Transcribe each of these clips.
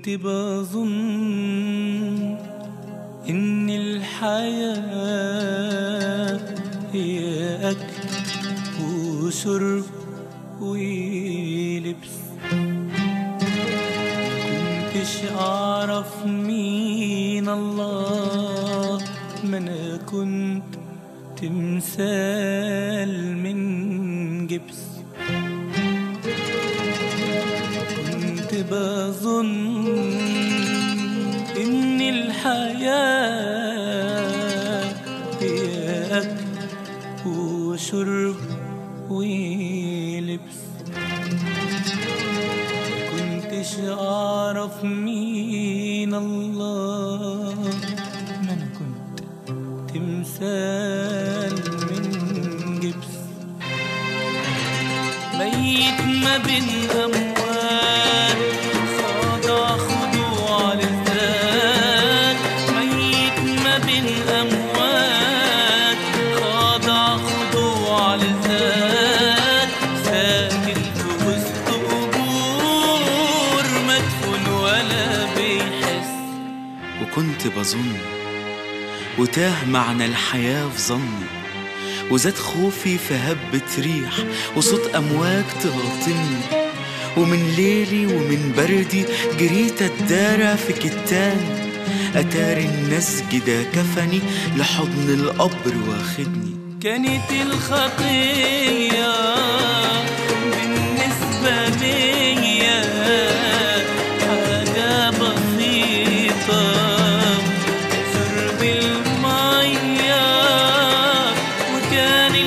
كنت بظن إن الحياة هي أكل وشرب ولبس كنتش أعرف مين الله ما أنا كنت تمثال من جبس كنت بظن إن الحياة هي أكل وشرب ولبس كنتش أعرف مين الله ما أنا كنت تمثال من جبس ميت ما بين أموات خاضع خضوع للذات ميت ما بين أموات خاضع خضوع للذات ساكن في وسط قبور مدفون ولا بيحس وكنت بظن وتاه معنى الحياة في ظني وزاد خوفي في هبة ريح وصوت أمواج تغطني ومن ليلي ومن بردي جريت الدارة في كتان أتاري النسج ده كفني لحضن القبر واخدني كانت الخطية بالنسبة ليا حاجة بسيطة شرب المية وكان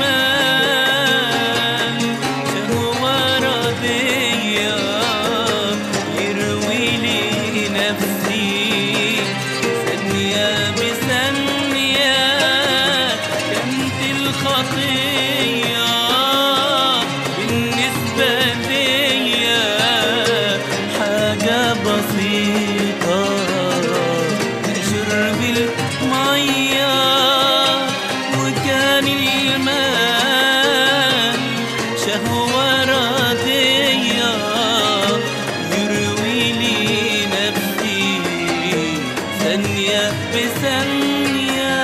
المال شهوة ردية يروي لي نفسي ثانية بثانية كانت الخطية بالنسبة ليا حاجة بسيطة شرب المية وكان المال شهوة ردية يروي لي نفسي ثانية بثانية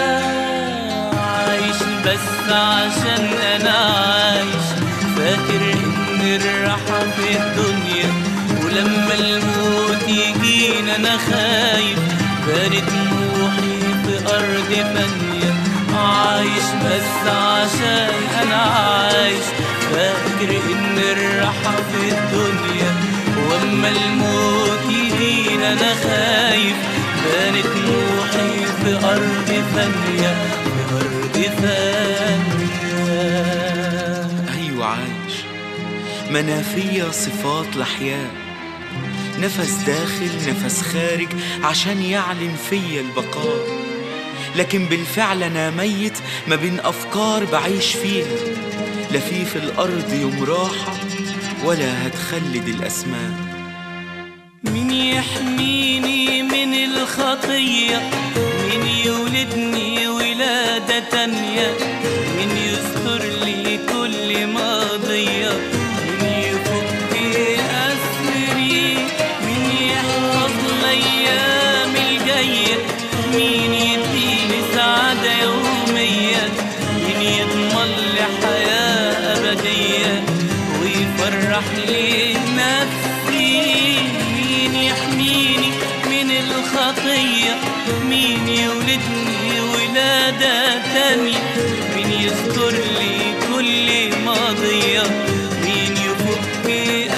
عايش بس عشان أنا عايش فاكر إن الراحة في الدنيا ولما الموت يجينا أنا خايف بارد طموحي في أرض فانية عايش بس عشان أنا عايش فاكر إن الراحة في الدنيا وأما الموت يجينا أنا خايف بان طموحي في أرض ثانية في أرض ثانية أيوة عايش منافية صفات الأحياء نفس داخل نفس خارج عشان يعلن فيا البقاء لكن بالفعل أنا ميت ما بين أفكار بعيش فيها لا في في الأرض يوم راحة ولا هتخلد الأسماء مين يحميني من الخطية مين يولدني ولادة تانية مين يستر لي كل ماضية مين يفك أسري مين يحفظ الأيام الجاية مين يديني سعادة يومية مين يضمن لي حياة أبدية ويفرح لي نفسي مين يحميني من الخطية مين يولدني ولادة تانية مين يستر لي كل ماضية مين يفك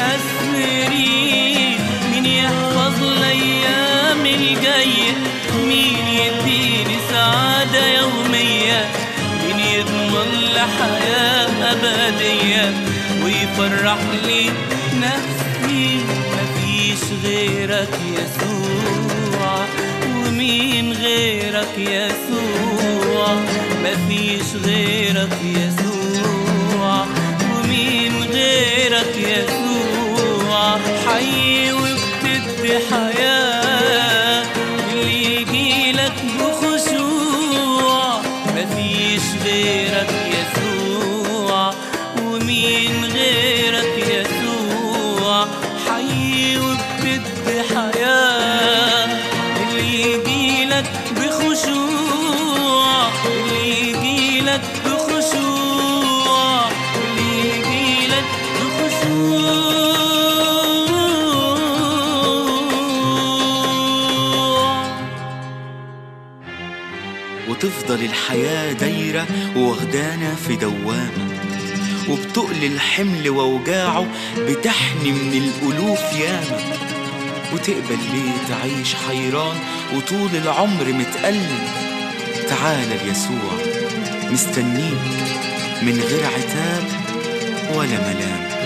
أسري مين يحفظ الأيام الجاية مين يديني سعادة يومية مين يضمن لي حياة أبدية ويفرح لي نفسي مفيش غيرك يسوع ومين غيرك يسوع مفيش غيرك يسوع ومين غيرك يسوع حي وبتدي حياة اللي يجيلك بخشوع مفيش غيرك يسوع ومين غيرك يسوع حي وبتدي حياة الحياة دايرة واخدانا في دوامة وبتقل الحمل ووجاعه بتحني من الألوف ياما وتقبل ليه تعيش حيران وطول العمر متألم تعال ليسوع مستنيك من غير عتاب ولا ملام